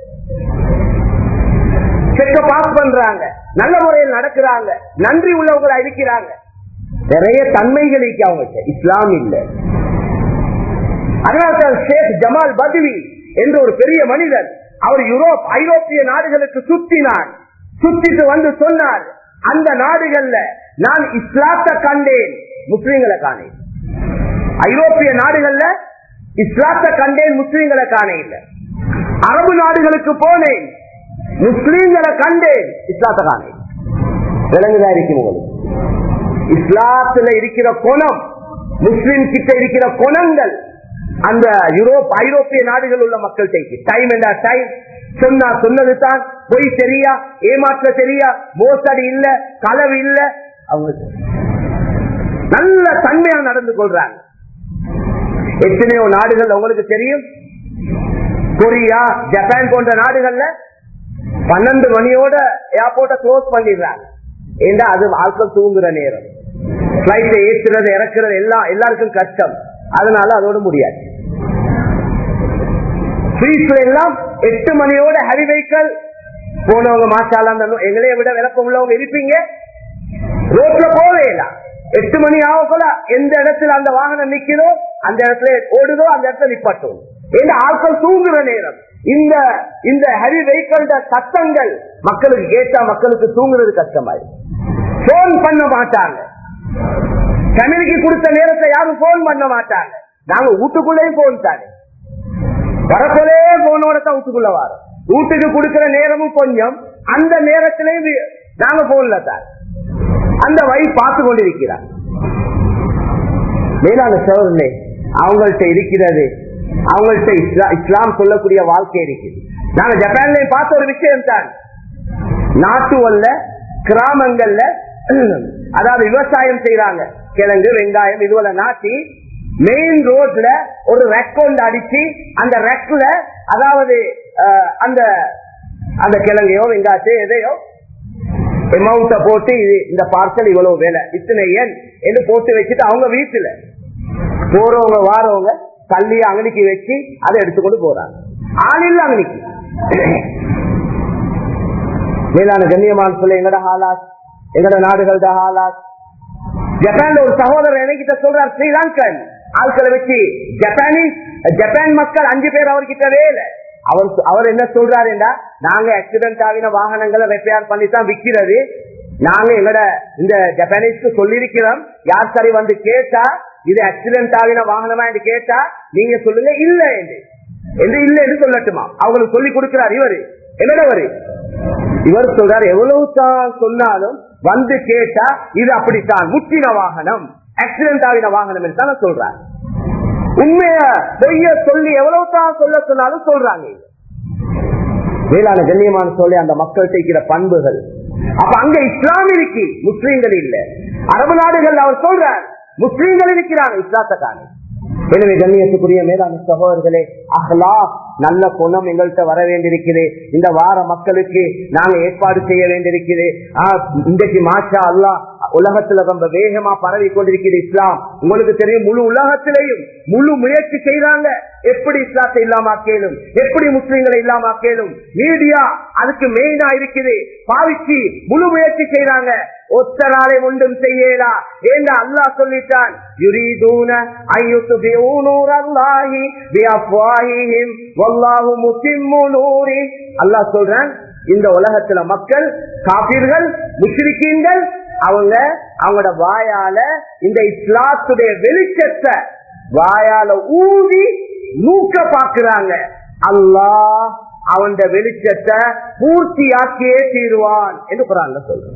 செக்க பாஸ் பண்றாங்க நல்ல முறையில் நடக்கிறாங்க நன்றி உள்ளவங்களா இருக்கிறாங்க நிறைய தன்மைகள் இருக்கு அவங்க இஸ்லாம் இல்ல அதனால்தான் ஷேக் ஜமால் பதுவி என்ற ஒரு பெரிய மனிதர் அவர் யூரோப் ஐரோப்பிய நாடுகளுக்கு சுத்தினார் சுத்திட்டு வந்து சொன்னார் அந்த நாடுகள்ல நான் இஸ்லாத்தை கண்டேன் முஸ்லிம்களை காணேன் ஐரோப்பிய நாடுகள்ல இஸ்லாத்தை கண்டேன் முஸ்லிம்களை காண இல்லை அரபு நாடுகளுக்கு போனேன் முஸ்லீம்களை கண்டேன் இஸ்லாத்தை காணேன் விலங்குதா இருக்கும் உங்களுக்கு இஸ்லாத்துல இருக்கிற குணம் முஸ்லிம் கிட்ட இருக்கிற குணங்கள் அந்த யூரோப் ஐரோப்பிய நாடுகள் உள்ள மக்கள் டைம் என்ன டைம் சொன்னா சொன்னது தான் பொய் சரியா ஏமாற்ற சரியா மோசடி இல்ல களவு இல்ல அவங்க நல்ல தன்மையா நடந்து கொள்றாங்க எத்தனையோ நாடுகள் உங்களுக்கு தெரியும் கொரியா ஜப்பான் போன்ற நாடுகள்ல பன்னெண்டு மணியோட ஏர்போர்ட்ட க்ளோஸ் பண்ணிடுறாங்க ஏண்டா அது ஆட்கள் தூங்குற நேரம் பிளைட் ஏற்றுறது இறக்குறது எல்லாம் எல்லாருக்கும் கஷ்டம் அதனால அதோட முடியாது ஸ்ட்ரீட்ல எல்லாம் எட்டு மணியோட ஹரி வெஹிக்கல் போனவங்க மாசால எங்களைய விட விளக்கம் உள்ளவங்க இருப்பீங்க ரோட்ல போவே இல்ல எட்டு மணி ஆகக்குள்ள எந்த இடத்துல அந்த வாகனம் நிக்கிறதோ அந்த இடத்துல ஓடுதோ அந்த இடத்துல நிப்பாட்டும் ஏன்னா ஆட்கள் தூங்குற நேரம் இந்த இந்த ஹெவி வெஹிக்கிள் சத்தங்கள் மக்களுக்கு கேட்டா மக்களுக்கு தூங்குறது கஷ்டமாய் போன் பண்ண மாட்டாங்க ஃபேமிலிக்கு கொடுத்த நேரத்தை யாரும் போன் பண்ண மாட்டாங்க நாங்க வீட்டுக்குள்ளேயும் போன் தானே வரக்குள்ளே போனோட தான் வீட்டுக்குள்ள வரோம் வீட்டுக்கு கொடுக்கிற நேரமும் கொஞ்சம் அந்த நேரத்திலேயும் வி- நாங்க போன்ல தான் அந்த வழி பார்த்து கொண்டிருக்கிறார் மேலான சோதனை அவங்கள்ட்ட இருக்கிறது அவங்கள்ட்ட இஸ்லா- இஸ்லாம் சொல்லக்கூடிய வாழ்க்கை இருக்குது நாங்க ஜப்பான்ல பார்த்த ஒரு விஷயம் தான் நாட்டு அல்ல கிராமங்கள்ல அதாவது விவசாயம் செய்யறாங்க கிழங்கு வெங்காயம் இதுவரை நாட்டி மெயின் ரோட்ல ஒரு ரெக் கொண்டு அடிச்சு அந்த ரெக்ல அதாவது அஹ், அந்த அந்த கிழங்கையோ வெங்காயத்தையோ எதையோ அமௌண்ட போட்டு இது இந்த பார்சல் இவ்வளவு வேலை இத்தனை எண் என்று போட்டு வச்சுட்டு அவங்க வீட்டுல போறவங்க வாரவங்க தள்ளிய அங்கனிக்கு வச்சு அதை எடுத்துக்கொண்டு போறாங்க ஆள் இல்ல அங்கனிக்கு மேலான கண்ணியமான சொல்ல எங்கட ஹாலாத் எங்கட நாடுகளோட ஹாலாத் ஜப்பான்ல ஒரு சகோதரர் என்கிட்ட சொல்றார் ஸ்ரீலங்கன் ஆட்களை வச்சு ஜப்பானீஸ் ஜப்பான் மக்கள் அஞ்சு பேர் அவர்கிட்ட வேலை அவர் அவர் என்ன சொல்றாருன்னா நாங்க ஆக்சிடென்ட் ஆகின வாகனங்களை ரிப்பேர் பண்ணி தான் விக்கிறது நாங்க எங்கட இந்த ஜப்பானீஸ்க்கு சொல்லியிருக்கிறோம் யார் சரி வந்து கேட்டா இது ஆக்சிடென்ட் ஆகின வாகனமா என்று கேட்டா நீங்க சொல்லுங்க இல்ல என்று என்று இல்ல என்று சொல்லட்டுமா அவங்களுக்கு சொல்லி கொடுக்கிறார் இவரு என்னடவரு இவர் சொல்றார் எவ்வளவு தான் சொன்னாலும் வந்து கேட்டா இது அப்படித்தான் முற்றின வாகனம் ஆக்சிடென்ட் ஆகின வாகனம் என்று தானே சொல்றார் உண்மைய பொய்ய சொல்லி எவ்வளவு தான் சொல்ல சொன்னாலும் சொல்றாங்க இது. வேளாண் கண்ணியமான சொல்லி அந்த மக்கள் செய்கிற பண்புகள் அப்ப அங்க இஸ்லாம் இருக்கு முஸ்லீம்கள் இல்ல அரபு நாடுகள் அவர் சொல்றார் முஸ்லீம்கள் இருக்கிறாங்க இஸ்லாத்தக்கான எனவே கண்ணியத்துக்குரிய மேலான சகோதரர்களே அஹ்லா நல்ல குணம் எங்கள்கிட்ட வர வேண்டியிருக்குது இந்த வார மக்களுக்கு நாங்க ஏற்பாடு செய்ய வேண்டியிருக்குது ஆஹ், இன்றைக்கு மாஷா அல்லாஹ் உலகத்துல ரொம்ப வேகமா பரவி கொண்டிருக்கிறது இஸ்லாம் உங்களுக்கு தெரியும் முழு உலகத்திலையும் முழு முயற்சி செய்யறாங்க எப்படி இஸ்லாத்தை இல்லாம கேளும் எப்படி முஸ்லீம்களை இல்லாம கேளும் மீடியா அதுக்கு மெயினா இருக்குது பாவிச்சு முழு முயற்சி செய்யறாங்க ஒத்தராலை ஒன்றும் செய்யலா ஏண்டா அல்லாஹ் சொல்லிட்டான் யுரீதூன ஐயுத்துபியூ நூரல்லாஹி பிஅஃவாஹிஹிம் வல்லாஹு முத்திம்மு நூரி அல்லாஹ் சொல்றான் இந்த உலகத்துல மக்கள் காபீர்கள் முஷ்ரிக்கீன்கள் அவங்க அவங்களோட வாயால இந்த இஸ்லாத்துடைய வெளிச்சத்தை வாயால ஊதி நூக்க பாக்குறாங்க அல்லாஹ் அவன் வெளிச்சத்தை பூர்த்தியாக்கியே தீருவான் என்று குரான்ல சொல்றான்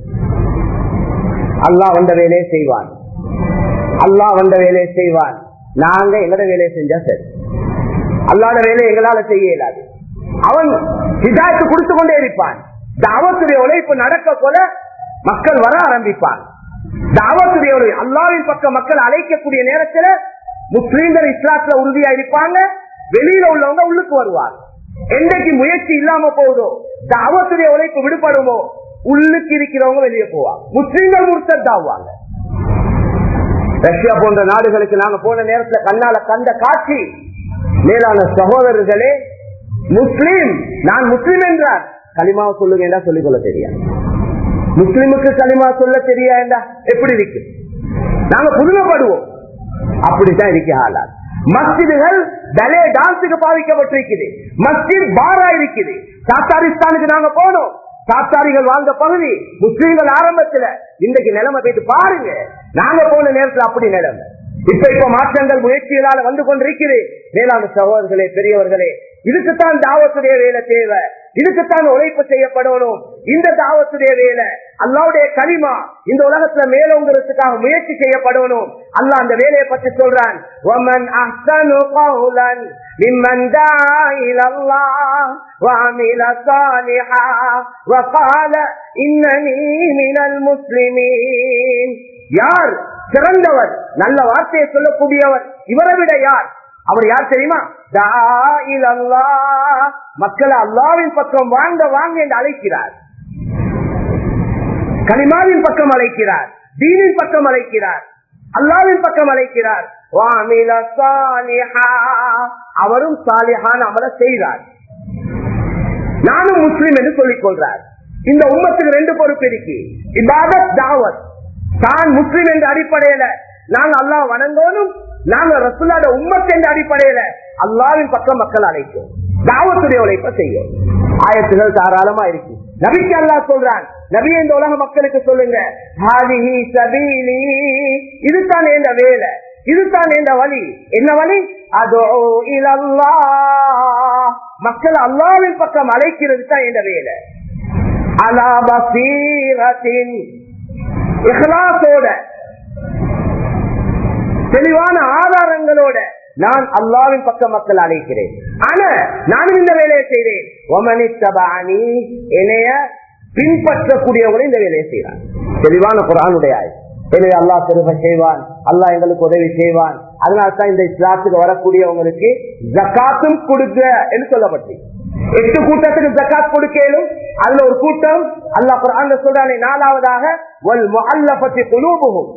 அல்லாஹ் வந்த வேலையை செய்வான் அல்லாஹ் வந்த வேலையை செய்வான் நாங்க எங்கட வேலையை செஞ்சா சரி அல்லாத வேலையை எங்களால செய்ய இயலாது அவன் ஹிதாயத்து கொடுத்து கொண்டே இருப்பான் தாவத்துடைய உழைப்பு நடக்க போல மக்கள் வர ஆரம்பிப்பான் தாவத்துடைய உழைப்பு அல்லாவின் பக்கம் மக்கள் அழைக்கக்கூடிய நேரத்துல முஸ்லீம்கள் இஸ்லாத்துல உறுதியா இருப்பாங்க வெளியில உள்ளவங்க உள்ளுக்கு வருவாங்க என்றைக்கு முயற்சி இல்லாம போகுதோ தாவத்துடைய உழைப்பு விடுபடுமோ உள்ளுக்கு இருக்கிறவங்க வெளியே போவாங்க முஸ்லீம்கள் முர்த்தத்தாவாங்க ரஷ்யா போன்ற நாடுகளுக்கு நாங்க போன நேரத்துல கண்ணால கண்ட காட்சி மேலான சகோதரர்களே முஸ்லீம் நான் முஸ்லீம் என்றார் களிமாவை சொல்லுங்க சொல்லிக் கொள்ள தெரியாது முஸ்லிமுக்கு களிமா சொல்ல தெரியாண்டா எப்படி இருக்கு நாங்க புதுமைப்படுவோம் அப்படித்தான் இருக்கு ஆளால் மஸ்ஜிதுகள் பலே டான்ஸுக்கு பாவிக்கப்பட்டிருக்குது மஸ்ஜித் பாரா இருக்குது சாத்தாரிஸ்தானுக்கு நாங்க போனோம் சாத்தாரிகள் வாழ்ந்த பகுதி முஸ்லீம்கள் ஆரம்பத்துல இன்றைக்கு நிலைமை போயிட்டு பாருங்க நாங்க போன நேரத்துல அப்படி நிலைமை இப்ப இப்ப மாற்றங்கள் முயற்சிகளால வந்து கொண்டிருக்கிறது மேலான சகோதரர்களே பெரியவர்களே இதுக்குத்தான் தாவத்துடைய வேலை தேவை இதுக்குத்தான் உழைப்பு செய்யப்படணும் இந்த தாவத்துடைய வேலை அல்லாவுடைய களிமா இந்த உலகத்துல மேலோங்கிறதுக்காக முயற்சி செய்யப்படணும் அல்லாஹ் அந்த வேலையை பற்றி சொல்றான் وَمَنْ أَحْسَنُ قَوْلًا مِمَّنْ دَعَا إِلَى اللَّهِ وَعَمِلَ صَالِحًا وَقَالَ إِنَّنِي مِنَ الْمُسْلِمِينَ யார் சிறந்தவர் நல்ல வார்த்தையை சொல்லக்கூடியவர் இவரை விட யார் அவர் யார் தெரியுமா தாயில் அல்லாஹ் மக்களை அல்லாவின் பக்கம் வாங்க வாங்க என்று அழைக்கிறார் கனிமாவின் பக்கம் அழைக்கிறார் தீனின் பக்கம் அழைக்கிறார் அல்லாவின் பக்கம் அழைக்கிறார் வாமில சாலிஹா. அவரும் சாலிஹான் அமல செய்கிறார் நானும் முஸ்லிம் என்று சொல்லிக் கொள்றார் இந்த உம்மத்துக்கு ரெண்டு பொறுப்பு இருக்கு இபாதத் தாவத் தான் முஸ்லிம் என்ற அடிப்படையில நாங்க அல்லாஹ் வணங்கணும் நாங்க ரசுல்லாத உம்மத் என்ற அடிப்படையில அல்லாவின் பக்கம் மக்கள் அழைக்கும் தாவத்துடைய உழைப்ப செய்யும் ஆயத்துகள் தாராளமா இருக்கு நபிக்கு அல்லாஹ் சொல்றான் நபி இந்த உலக மக்களுக்கு சொல்லுங்க ஹாதிஹி சபீலி இதுதான் என்ற வேலை இதுதான் என்ற வழி என்ன வழி அதோ இலல்லா மக்கள் அல்லாவின் பக்கம் அழைக்கிறது தான் என்ற வேலை அலா பசீரத்தின் இஹ்லாசோட தெளிவான ஆதாரங்களோட நான் அல்லாவின் பக்கம் மக்கள் அழைக்கிறேன் ஆனா நானும் இந்த வேலையை செய்தேன் இணைய பின்பற்றக்கூடியவங்களும் இந்த வேலையை செய்யறான் தெளிவான குரானுடைய ஆயுள் எனவே அல்லாஹ் திரும்ப செய்வான் அல்லாஹ் எங்களுக்கு உதவி செய்வான் அதனால தான் இந்த இஸ்லாத்துக்கு வரக்கூடியவங்களுக்கு ஜக்காத்தும் கொடுக்க என்று சொல்லப்பட்டு எட்டு கூட்டத்துக்கு ஜக்காத் கொடுக்கலும் அதுல ஒரு கூட்டம் அல்லாஹ் குர்ஆன்ல சொல்றானே நாலாவதாக வல் முஅல்லஃபத்தி குலூபுஹும்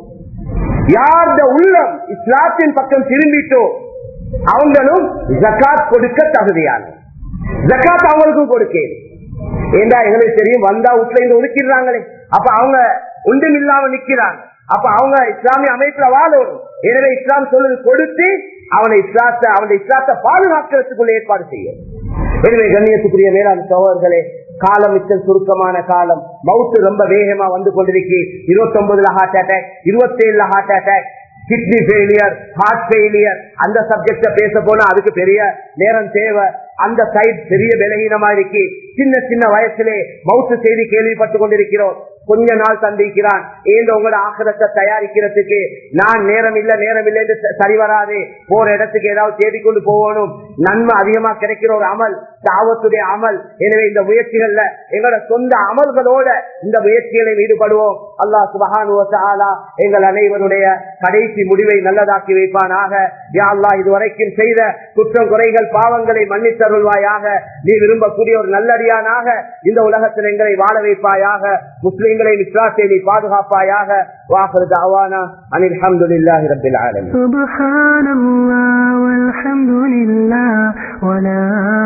யார்த உள்ளம் இஸ்லாத்தின் பக்கம் திரும்பிட்டோ அவங்களும் ஜக்காத் கொடுக்க தகுதியான ஜக்காத் அவங்களுக்கும் கொடுக்கேன் ஏண்டா எங்களுக்கு தெரியும் வந்தா வீட்டுல இருந்து ஒதுக்கிடுறாங்களே அப்ப அவங்க ஒன்றும் இல்லாம நிக்கிறாங்க அப்ப அவங்க இஸ்லாமிய அமைப்புல வாழணும் எனவே இஸ்லாம் சொல்லுது கொடுத்து அவனை இஸ்லாத்தை அவனை இஸ்லாத்தை பாதுகாக்கிறதுக்குள்ள ஏற்பாடு செய்யும் எனவே கண்ணியத்துக்குரிய மேலாண் சோழர்களே காலம் மிச்சல் சுருக்கமான காலம் மவுத்து ரொம்ப வேகமா வந்து கொண்டிருக்கு இருபத்தி ஒன்பதுல ஹார்ட் அட்டாக் இருபத்தி ஏழுல heart attack kidney failure heart failure அந்த சப்ஜெக்ட பேச போனா அதுக்கு பெரிய நேரம் தேவை அந்த சைட் பெரிய விலகீனமா இருக்கு சின்ன சின்ன வயசுலே மவுத்து செய்தி கேள்விப்பட்டு கொண்டிருக்கிறோம் கொஞ்ச நாள் சந்திக்கிறான் ஏன் உங்களோட ஆக்கிரத்தை தயாரிக்கிறதுக்கு நான் நேரம் இல்ல நேரம் இல்லை என்று சரி வராது போற இடத்துக்கு ஏதாவது தேடிக்கொண்டு போகணும் நன்மை அதிகமா கிடைக்கிற ஒரு அமல் தாவத்துடைய அமல் எனவே இந்த முயற்சிகள்ல எங்களோட சொந்த அமல்களோட இந்த முயற்சிகளில் ஈடுபடுவோம் அல்லாஹ் சுபஹானுவசாலா எங்கள் அனைவருடைய கடைசி முடிவை நல்லதாக்கி வைப்பானாக யா அல்லாஹ் இதுவரைக்கும் செய்த குற்றம் குறைகள் பாவங்களை மன்னித்தருள்வாயாக நீ விரும்பக்கூடிய ஒரு நல்லடியானாக இந்த உலகத்தில் எங்களை வாழ வைப்பாயாக முஸ்லிம்களை விஸ்வாசை நீ பாதுகாப்பாயாக வாஹர் தாவானா அனில் அஹமதுல்லாஹி ரபில் ஆலமீன் سبحان الله والحمد لله ولا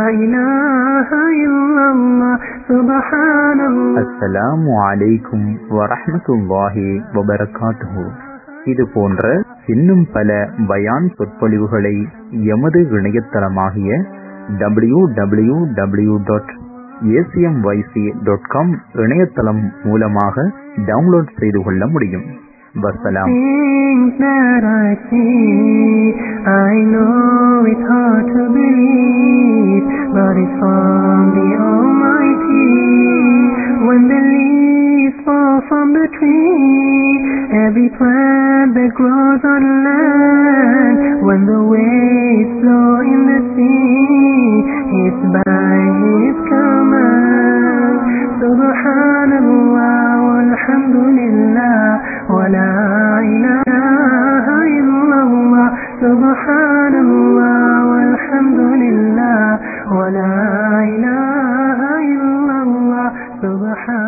إله إلا الله سبحان الله அஸ்ஸலாமு அலைக்கும் வரஹ்மத்துல்லாஹி வபரகாத்துஹு இது போன்ற இன்னும் பல பயான் சொற்பொழிவுகளை எமது இணையதளமாகிய W W W dot A C M Y C dot com இணையதளம் மூலமாக டவுன்லோட் செய்து கொள்ள முடியும் வசலாம் Things that I see, I know it's hard to believe, but it's from the Almighty. When the leaves fall from the tree, every plant that grows on land, when the waves flow in the sea, it's by His command. Subhanallah, walhamdulillah, wa la ilaha illallah. Subhanallah, walhamdulillah, wa la ilaha illallah. Subhan